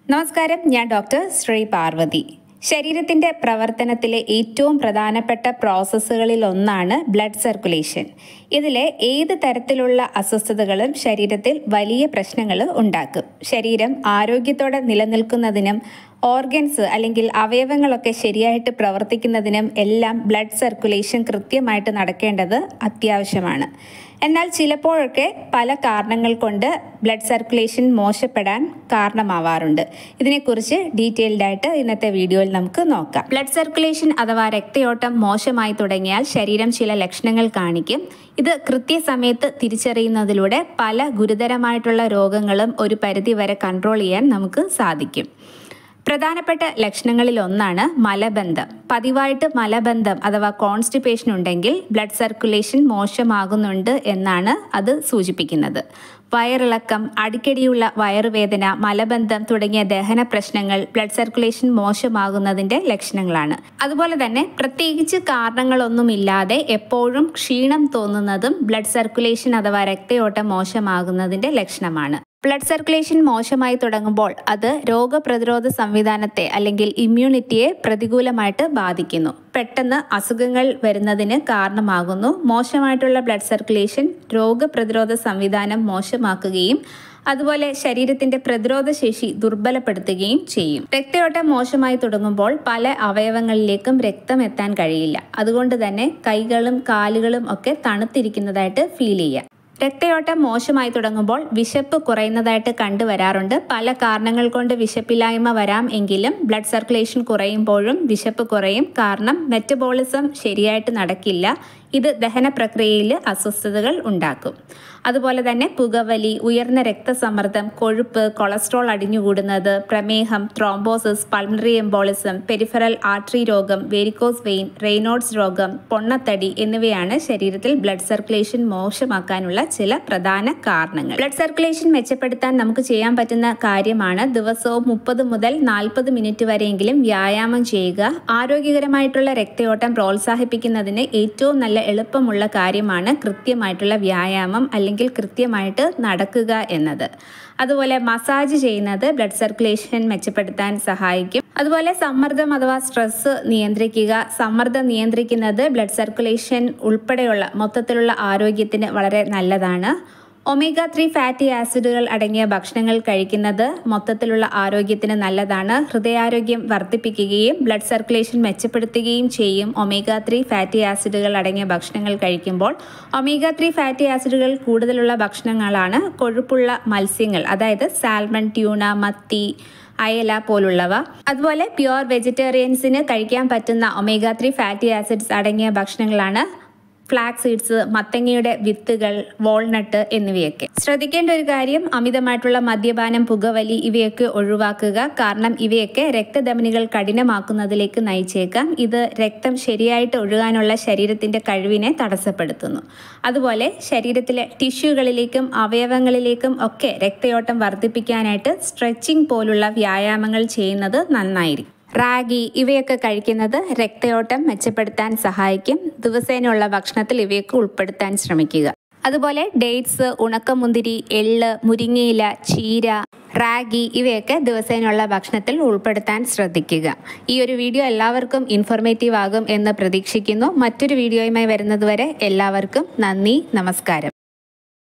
നമസ്കാരം ഞാൻ ഡോക്ടർ ശ്രീ പാർവതി ശരീരത്തിന്റെ പ്രവർത്തനത്തിലെ ഏറ്റവും പ്രധാനപ്പെട്ട പ്രോസസ്സുകളിൽ ഒന്നാണ് ബ്ലഡ് സർക്കുലേഷൻ ഇതിലെ ഏത് തരത്തിലുള്ള അസ്വസ്ഥതകളും ശരീരത്തിൽ വലിയ പ്രശ്നങ്ങൾ ഉണ്ടാക്കും ശരീരം ആരോഗ്യത്തോടെ നിലനിൽക്കുന്നതിനും ഓർഗൻസ് അല്ലെങ്കിൽ അവയവങ്ങളൊക്കെ ശരിയായിട്ട് പ്രവർത്തിക്കുന്നതിനും എല്ലാം ബ്ലഡ് സർക്കുലേഷൻ കൃത്യമായിട്ട് നടക്കേണ്ടത് അത്യാവശ്യമാണ് എന്നാൽ ചിലപ്പോഴൊക്കെ പല കാരണങ്ങൾ കൊണ്ട് ബ്ലഡ് സർക്കുലേഷൻ മോശപ്പെടാൻ കാരണമാവാറുണ്ട് ഇതിനെക്കുറിച്ച് ഡീറ്റെയിൽഡ് ആയിട്ട് ഇന്നത്തെ വീഡിയോയിൽ നമുക്ക് നോക്കാം ബ്ലഡ് സർക്കുലേഷൻ അഥവാ രക്തയോട്ടം മോശമായി തുടങ്ങിയാൽ ശരീരം ചില ലക്ഷണങ്ങൾ കാണിക്കും ഇത് കൃത്യസമയത്ത് തിരിച്ചറിയുന്നതിലൂടെ പല ഗുരുതരമായിട്ടുള്ള രോഗങ്ങളും ഒരു പരിധിവരെ കൺട്രോൾ ചെയ്യാൻ നമുക്ക് സാധിക്കും പ്രധാനപ്പെട്ട ലക്ഷണങ്ങളിൽ ഒന്നാണ് മലബന്ധം പതിവായിട്ട് മലബന്ധം അഥവാ കോൺസ്റ്റിപ്പേഷൻ ഉണ്ടെങ്കിൽ ബ്ലഡ് സർക്കുലേഷൻ മോശമാകുന്നുണ്ട് എന്നാണ് അത് സൂചിപ്പിക്കുന്നത് വയറിളക്കം അടിക്കടിയുള്ള വയറുവേദന മലബന്ധം തുടങ്ങിയ ദഹന പ്രശ്നങ്ങൾ ബ്ലഡ് സർക്കുലേഷൻ മോശമാകുന്നതിന്റെ ലക്ഷണങ്ങളാണ് അതുപോലെ തന്നെ പ്രത്യേകിച്ച് കാരണങ്ങളൊന്നുമില്ലാതെ എപ്പോഴും ക്ഷീണം തോന്നുന്നതും ബ്ലഡ് സർക്കുലേഷൻ അഥവാ രക്തയോട്ടം മോശമാകുന്നതിന്റെ ലക്ഷണമാണ് ബ്ലഡ് സർക്കുലേഷൻ മോശമായി തുടങ്ങുമ്പോൾ അത് രോഗപ്രതിരോധ സംവിധാനത്തെ അല്ലെങ്കിൽ ഇമ്മ്യൂണിറ്റിയെ പ്രതികൂലമായിട്ട് ബാധിക്കുന്നു പെട്ടെന്ന് അസുഖങ്ങൾ വരുന്നതിന് കാരണമാകുന്നു മോശമായിട്ടുള്ള ബ്ലഡ് സർക്കുലേഷൻ രോഗപ്രതിരോധ സംവിധാനം മോശമാക്കുകയും അതുപോലെ ശരീരത്തിന്റെ പ്രതിരോധ ശേഷി ദുർബലപ്പെടുത്തുകയും ചെയ്യും രക്തയോട്ടം മോശമായി തുടങ്ങുമ്പോൾ പല അവയവങ്ങളിലേക്കും രക്തം എത്താൻ കഴിയില്ല അതുകൊണ്ട് തന്നെ കൈകളും കാലുകളും ഒക്കെ തണുത്തിരിക്കുന്നതായിട്ട് ഫീൽ ചെയ്യാം രക്തയോട്ടം മോശമായി തുടങ്ങുമ്പോൾ വിശപ്പ് കുറയുന്നതായിട്ട് കണ്ടുവരാറുണ്ട് പല കാരണങ്ങൾ കൊണ്ട് വിശപ്പില്ലായ്മ വരാം എങ്കിലും ബ്ലഡ് സർക്കുലേഷൻ കുറയുമ്പോഴും വിശപ്പ് കുറയും കാരണം മെറ്റബോളിസം ശരിയായിട്ട് നടക്കില്ല ഇത് ദഹന പ്രക്രിയയിൽ അസ്വസ്ഥതകൾ ഉണ്ടാക്കും അതുപോലെ തന്നെ പുകവലി ഉയർന്ന രക്തസമ്മർദ്ദം കൊഴുപ്പ് കൊളസ്ട്രോൾ അടിഞ്ഞുകൂടുന്നത് പ്രമേഹം thrombosis pulmonary embolism peripheral artery രോഗം വേരിക്കോസ് വെയിൻ റെയ്നോഡ്സ് രോഗം പൊണ്ണത്തടി എന്നിവയാണ് ശരീരത്തിൽ ബ്ലഡ് സർക്കുലേഷൻ മോശമാക്കാനുള്ള ചില പ്രധാന കാരണങ്ങൾ ബ്ലഡ് സർക്കുലേഷൻ മെച്ചപ്പെടുത്താൻ നമുക്ക് ചെയ്യാൻ പറ്റുന്ന കാര്യമാണ് ദിവസവും മുപ്പത് മുതൽ നാൽപ്പത് മിനിറ്റ് വരെയെങ്കിലും വ്യായാമം ചെയ്യുക ആരോഗ്യകരമായിട്ടുള്ള രക്തയോട്ടം പ്രോത്സാഹിപ്പിക്കുന്നതിന് ഏറ്റവും നല്ല എളുപ്പമുള്ള കാര്യമാണ് കൃത്യമായിട്ടുള്ള വ്യായാമം അല്ലെങ്കിൽ കൃത്യമായിട്ട് നടക്കുക എന്നത് അതുപോലെ മസാജ് ചെയ്യുന്നത് ബ്ലഡ് സർക്കുലേഷൻ മെച്ചപ്പെടുത്താൻ സഹായിക്കും അതുപോലെ സമ്മർദ്ദം അഥവാ സ്ട്രെസ് നിയന്ത്രിക്കുക സമ്മർദ്ദം നിയന്ത്രിക്കുന്നത് ബ്ലഡ് സർക്കുലേഷൻ ഉൾപ്പെടെയുള്ള മൊത്തത്തിലുള്ള ആരോഗ്യത്തിന് വളരെ നല്ലതാണ് ഒമേഗ ത്രീ ഫാറ്റി ആസിഡുകൾ അടങ്ങിയ ഭക്ഷണങ്ങൾ കഴിക്കുന്നത് മൊത്തത്തിലുള്ള ആരോഗ്യത്തിന് നല്ലതാണ് ഹൃദയാരോഗ്യം വർദ്ധിപ്പിക്കുകയും ബ്ലഡ് സർക്കുലേഷൻ മെച്ചപ്പെടുത്തുകയും ചെയ്യും ഒമേഗ ത്രീ ഫാറ്റി ആസിഡുകൾ അടങ്ങിയ ഭക്ഷണങ്ങൾ കഴിക്കുമ്പോൾ ഒമേഗ ത്രീ ഫാറ്റി ആസിഡുകൾ കൂടുതലുള്ള ഭക്ഷണങ്ങളാണ് കൊഴുപ്പുള്ള മത്സ്യങ്ങൾ അതായത് സാൽമൺ ട്യൂണ മത്തി അയല പോലുള്ളവ അതുപോലെ പ്യുവർ വെജിറ്റേറിയൻസിന് കഴിക്കാൻ പറ്റുന്ന ഒമേഗ ത്രീ ഫാറ്റി ആസിഡ്സ് അടങ്ങിയ ഭക്ഷണങ്ങളാണ് ഫ്ലാക്സ് സീഡ്സ് മത്തങ്ങയുടെ വിത്തുകൾ വാൾനട്ട് എന്നിവയൊക്കെ ശ്രദ്ധിക്കേണ്ട ഒരു കാര്യം അമിതമായിട്ടുള്ള മദ്യപാനം പുകവലി ഇവയൊക്കെ ഒഴിവാക്കുക കാരണം ഇവയൊക്കെ രക്തധമനികൾ കഠിനമാക്കുന്നതിലേക്ക് നയിച്ചേക്കാം ഇത് രക്തം ശരിയായിട്ട് ഒഴുകാനുള്ള ശരീരത്തിന്റെ കഴിവിനെ തടസ്സപ്പെടുത്തുന്നു അതുപോലെ ശരീരത്തിലെ ടിഷ്യൂകളിലേക്കും അവയവങ്ങളിലേക്കും ഒക്കെ രക്തയോട്ടം വർദ്ധിപ്പിക്കാനായിട്ട് സ്ട്രെച്ചിങ് പോലുള്ള വ്യായാമങ്ങൾ ചെയ്യുന്നത് നന്നായിരിക്കും റാഗി ഇവയൊക്കെ കഴിക്കുന്നത് രക്തയോട്ടം മെച്ചപ്പെടുത്താൻ സഹായിക്കും ദിവസേനയുള്ള ഭക്ഷണത്തിൽ ഇവയൊക്കെ ഉൾപ്പെടുത്താൻ ശ്രമിക്കുക അതുപോലെ ഡേറ്റ്സ് ഉണക്കമുന്തിരി എള്ള് മുരിങ്ങയില ചീര റാഗി ഇവയൊക്കെ ദിവസേനയുള്ള ഭക്ഷണത്തിൽ ഉൾപ്പെടുത്താൻ ശ്രദ്ധിക്കുക ഈ ഒരു വീഡിയോ എല്ലാവർക്കും ഇൻഫോർമേറ്റീവ് ആകും എന്ന് പ്രതീക്ഷിക്കുന്നു മറ്റൊരു വീഡിയോയുമായി വരുന്നതുവരെ എല്ലാവർക്കും നന്ദി നമസ്കാരം